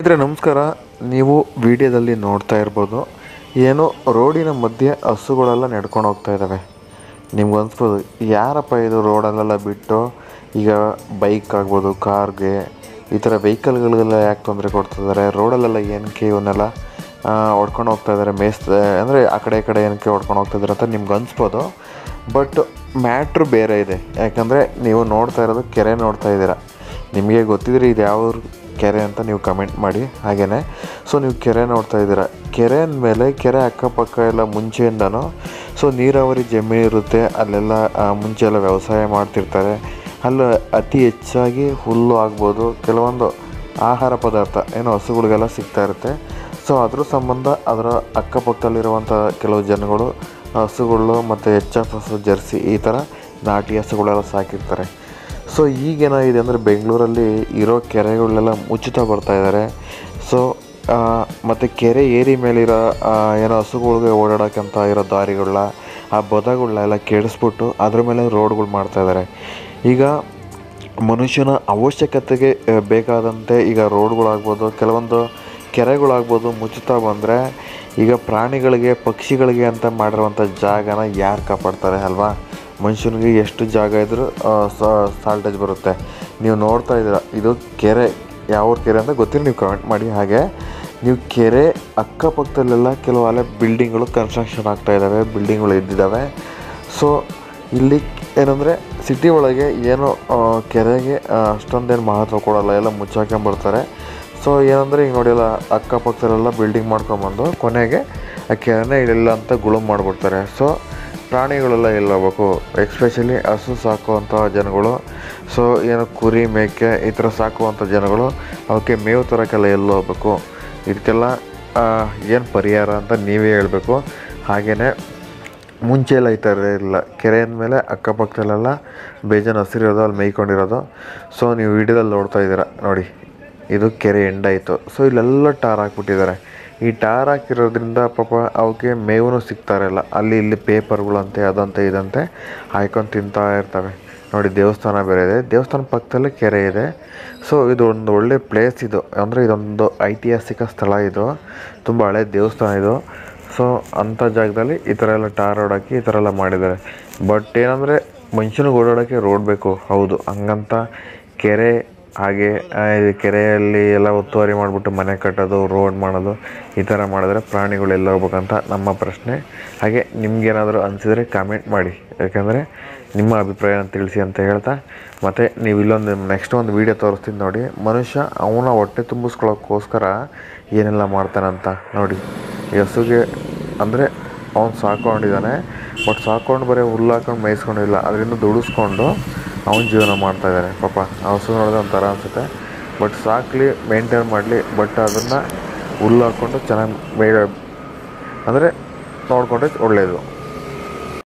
ಸ್ನೇಹಿತರೆ ನಮಸ್ಕಾರ ನೀವು ವಿಡಿಯೋದಲ್ಲಿ ನೋಡ್ತಾ ಇರ್ಬೋದು ಏನೋ ರೋಡಿನ ಮಧ್ಯೆ ಹಸುಗಳೆಲ್ಲ ನಡ್ಕೊಂಡು ಹೋಗ್ತಾ ಇದ್ದಾವೆ ನಿಮ್ಗೆ ಅನ್ಸ್ಬೋದು ಯಾರಪ್ಪ ಇದು ರೋಡಲ್ಲೆಲ್ಲ ಬಿಟ್ಟು ಈಗ ಬೈಕ್ ಆಗ್ಬೋದು ಕಾರ್ಗೆ ಈ ಥರ ವೆಹಿಕಲ್ಗಳಿಗೆಲ್ಲ ಯಾಕೆ ತೊಂದರೆ ಕೊಡ್ತಿದ್ದಾರೆ ರೋಡಲ್ಲೆಲ್ಲ ಏನಕ್ಕೆ ಇವನ್ನೆಲ್ಲ ಹೊಡ್ಕೊಂಡು ಹೋಗ್ತಾ ಇದ್ದಾರೆ ಮೇಯ್ಸ್ ಅಂದರೆ ಆ ಕಡೆ ಈ ಕಡೆ ಏನಕ್ಕೆ ಹೊಡ್ಕೊಂಡು ಹೋಗ್ತಾ ಇದ್ದಾರೆ ಅಂತ ನಿಮ್ಗೆ ಅನ್ಸ್ಬೋದು ಬಟ್ ಮ್ಯಾಟ್ರು ಬೇರೆ ಇದೆ ಯಾಕಂದರೆ ನೀವು ನೋಡ್ತಾ ಇರೋದು ಕೆರೆ ನೋಡ್ತಾ ಇದ್ದೀರಾ ನಿಮಗೆ ಗೊತ್ತಿದ್ರೆ ಇದು ಯಾವ ಕೆರೆ ಅಂತ ನೀವು ಕಮೆಂಟ್ ಮಾಡಿ ಹಾಗೆಯೇ ಸೊ ನೀವು ಕೆರೆ ನೋಡ್ತಾ ಇದ್ದೀರಾ ಕೆರೆ ಅಂದಮೇಲೆ ಕೆರೆ ಅಕ್ಕಪಕ್ಕ ಎಲ್ಲ ಮುಂಚೆಯಿಂದನೂ ಸೊ ನೀರಾವರಿ ಜಮೀನು ಇರುತ್ತೆ ಅಲ್ಲೆಲ್ಲ ಆ, ಮುಂಚೆ ಎಲ್ಲ ವ್ಯವಸಾಯ ಮಾಡ್ತಿರ್ತಾರೆ ಅಲ್ಲಿ ಅತಿ ಹೆಚ್ಚಾಗಿ ಹುಲ್ಲು ಆಗ್ಬೋದು ಕೆಲವೊಂದು ಆಹಾರ ಪದಾರ್ಥ ಏನು ಹಸುಗಳಿಗೆಲ್ಲ ಸಿಗ್ತಾ ಇರುತ್ತೆ ಸೊ ಅದ್ರ ಸಂಬಂಧ ಅದರ ಅಕ್ಕಪಕ್ಕದಲ್ಲಿರುವಂಥ ಕೆಲವು ಜನಗಳು ಹಸುಗಳು ಮತ್ತು ಎಚ್ ಎಫ್ ಹಸು ಜರ್ಸಿ ಈ ಥರ ನಾಟಿ ಹಸುಗಳೆಲ್ಲ ಸಾಕಿರ್ತಾರೆ ಸೊ ಈಗೇನಾಗಿದೆ ಅಂದರೆ ಬೆಂಗಳೂರಲ್ಲಿ ಇರೋ ಕೆರೆಗಳನ್ನೆಲ್ಲ ಮುಚ್ಚುತ್ತಾ ಬರ್ತಾ ಇದ್ದಾರೆ ಸೊ ಮತ್ತು ಕೆರೆ ಏರಿ ಮೇಲಿರೋ ಆ, ಏನೋ ಹಸುಗಳಿಗೆ ಓಡಾಡೋಕ್ಕಂತ ಇರೋ ದಾರಿಗಳನ್ನ ಆ ಬದಗಳನ್ನೆಲ್ಲ ಕೆಡಿಸ್ಬಿಟ್ಟು ಅದ್ರ ಮೇಲೆ ರೋಡ್ಗಳು ಮಾಡ್ತಾ ಇದ್ದಾರೆ ಈಗ ಮನುಷ್ಯನ ಅವಶ್ಯಕತೆಗೆ ಆ, ಬೇಕಾದಂತೆ ಈಗ ರೋಡ್ಗಳಾಗ್ಬೋದು ಕೆಲವೊಂದು ಕೆರೆಗಳಾಗ್ಬೋದು ಮುಚ್ಚುತ್ತಾ ಬಂದರೆ ಈಗ ಪ್ರಾಣಿಗಳಿಗೆ ಪಕ್ಷಿಗಳಿಗೆ ಅಂತ ಮಾಡಿರುವಂಥ ಜಾಗನ ಯಾರು ಕಾಪಾಡ್ತಾರೆ ಅಲ್ವಾ ಮನುಷ್ಯನಿಗೆ ಎಷ್ಟು ಜಾಗ ಇದ್ದರೂ ಸಾಲ್ಟೇಜ್ ಬರುತ್ತೆ ನೀವು ನೋಡ್ತಾ ಇದ್ದೀರ ಇದು ಕೆರೆ ಯಾವ ಕೆರೆ ಅಂತ ಗೊತ್ತಿಲ್ಲ ನೀವು ಕಮೆಂಟ್ ಮಾಡಿ ಹಾಗೆ ನೀವು ಕೆರೆ ಅಕ್ಕಪಕ್ಕದಲ್ಲೆಲ್ಲ ಕೆಲವು ಅಲ್ಲೇ ಬಿಲ್ಡಿಂಗ್ಗಳು ಕನ್ಸ್ಟ್ರಕ್ಷನ್ ಆಗ್ತಾ ಇದ್ದಾವೆ ಬಿಲ್ಡಿಂಗ್ಗಳು ಎದ್ದಿದ್ದಾವೆ ಸೊ ಇಲ್ಲಿ ಏನಂದರೆ ಸಿಟಿ ಒಳಗೆ ಏನು ಆ, ಕೆರೆಗೆ ಆ, ಅಷ್ಟೊಂದೇನು ಮಹತ್ವ ಕೊಡಲ್ಲ ಎಲ್ಲ ಮುಚ್ಚಾಕೊಂಬರ್ತಾರೆ ಸೊ ಏನಂದರೆ ಈಗ ನೋಡಿ ಎಲ್ಲ ಅಕ್ಕಪಕ್ಕದಲ್ಲೆಲ್ಲ ಬಿಲ್ಡಿಂಗ್ ಮಾಡ್ಕೊಂಬಂದು ಕೊನೆಗೆ ಆ ಕೆರೆನೇ ಇಲ್ಲ ಅಂತ ಗುಳುಮ್ ಮಾಡಿಬಿಡ್ತಾರೆ ಸೊ ಪ್ರಾಣಿಗಳೆಲ್ಲ ಎಲ್ಲಿ ಹೋಗ್ಬೇಕು ಎಕ್ಸ್ಪೆಷಲಿ ಹಸು ಸಾಕುವಂಥ ಜನಗಳು ಸೊ ಏನು ಕುರಿ ಮೇಕೆ ಈ ಥರ ಸಾಕುವಂಥ ಜನಗಳು ಅವಕ್ಕೆ ಮೇವು ತರೋಕ್ಕೆಲ್ಲ ಎಲ್ಲಿ ಹೋಗ್ಬೇಕು ಇದಕ್ಕೆಲ್ಲ ಏನು ಪರಿಹಾರ ಅಂತ ನೀವೇ ಹೇಳಬೇಕು ಹಾಗೆಯೇ ಮುಂಚೆ ಎಲ್ಲ ಈ ಥರ ಇಲ್ಲ ಕೆರೆ ಅಂದಮೇಲೆ ಅಕ್ಕಪಕ್ಕದಲ್ಲೆಲ್ಲ ಬೇಜಾನ್ ಹಸಿರಿರೋದು ಅಲ್ಲಿ ಮೇಯ್ಕೊಂಡಿರೋದು ಸೊ ನೀವು ವಿಡಿಯೋದಲ್ಲಿ ನೋಡ್ತಾ ಇದ್ದೀರಾ ನೋಡಿ ಇದು ಕೆರೆ ಎಂಡಾಯಿತು ಸೊ ಇಲ್ಲೆಲ್ಲ ಟಾರ್ ಹಾಕ್ಬಿಟ್ಟಿದ್ದಾರೆ ಈ ಟಾರ್ ಹಾಕಿರೋದ್ರಿಂದ ಪಾಪ ಅವಕ್ಕೆ ಮೇವು ಸಿಗ್ತಾ ಇರಲ್ಲ ಅಲ್ಲಿ ಇಲ್ಲಿ ಪೇಪರ್ಗಳಂತೆ ಅದಂತೆ ಇದಂತೆ ಹಾಯ್ಕೊಂಡು ತಿಂತಾ ಇರ್ತವೆ ನೋಡಿ ದೇವಸ್ಥಾನ ಬೇರೆ ಇದೆ ದೇವಸ್ಥಾನ ಪಕ್ಕದಲ್ಲೇ ಕೆರೆ ಇದೆ ಸೊ ಇದು ಒಂದು ಒಳ್ಳೆ ಪ್ಲೇಸ್ ಇದು ಅಂದರೆ ಇದೊಂದು ಐತಿಹಾಸಿಕ ಸ್ಥಳ ಇದು ತುಂಬ ಹಳೆ ದೇವಸ್ಥಾನ ಇದು ಸೊ ಅಂಥ ಜಾಗದಲ್ಲಿ ಈ ಥರ ಎಲ್ಲ ಟಾರ್ ರೋಡ್ ಹಾಕಿ ಈ ಥರ ಎಲ್ಲ ಮಾಡಿದ್ದಾರೆ ಬಟ್ ಏನಂದರೆ ಮನುಷ್ಯನಿಗೆ ಓಡಾಡೋಕ್ಕೆ ರೋಡ್ ಬೇಕು ಹೌದು ಹಂಗಂತ ಕೆರೆ ಹಾಗೆ ಆ, ಇದು ಕೆರೆಯಲ್ಲಿ ಎಲ್ಲ ಒತ್ತುವರಿ ಮಾಡಿಬಿಟ್ಟು ಮನೆ ಕಟ್ಟೋದು ರೋಡ್ ಮಾಡೋದು ಈ ಥರ ಮಾಡಿದ್ರೆ ಪ್ರಾಣಿಗಳು ಎಲ್ಲ ಹೋಗ್ಬೇಕಂತ ನಮ್ಮ ಪ್ರಶ್ನೆ ಹಾಗೆ ನಿಮ್ಗೇನಾದರೂ ಅನಿಸಿದರೆ ಕಾಮೆಂಟ್ ಮಾಡಿ ಯಾಕಂದರೆ ನಿಮ್ಮ ಅಭಿಪ್ರಾಯನ ತಿಳಿಸಿ ಅಂತ ಹೇಳ್ತಾ ಮತ್ತು ನೀವು ಇಲ್ಲೊಂದು ನೆಕ್ಸ್ಟ್ ಒಂದು ವೀಡಿಯೋ ತೋರಿಸ್ತೀನಿ ನೋಡಿ ಮನುಷ್ಯ ಅವನ ಹೊಟ್ಟೆ ತುಂಬಿಸ್ಕೊಳ್ಳೋಕ್ಕೋಸ್ಕರ ಏನೆಲ್ಲ ಮಾಡ್ತಾನಂತ ನೋಡಿ ಈ ಹಸುಗೆ ಅಂದರೆ ಅವ್ನು ಸಾಕೊಂಡಿದ್ದಾನೆ ಬಟ್ ಸಾಕೊಂಡು ಬರೀ ಹುಲ್ಲು ಹಾಕೊಂಡು ಮೇಯಿಸ್ಕೊಂಡಿಲ್ಲ ಅದರಿಂದ ದುಡಿಸ್ಕೊಂಡು ಅವನ ಜೀವನ ಮಾಡ್ತಾ ಇದ್ದಾನೆ ಪಾಪ ಆ ಹಸು ನೋಡಿದ್ರೆ ಒಂಥರ ಅನಿಸುತ್ತೆ ಬಟ್ ಸಾಕಲಿ ಮೇಂಟೈನ್ ಮಾಡಲಿ ಬಟ್ ಅದನ್ನು ಹುಲ್ಲು ಹಾಕ್ಕೊಂಡು ಚೆನ್ನಾಗಿ ಮೇ ಅಂದರೆ ನೋಡಿಕೊಂಡ್ರೆ ಒಳ್ಳೆಯದು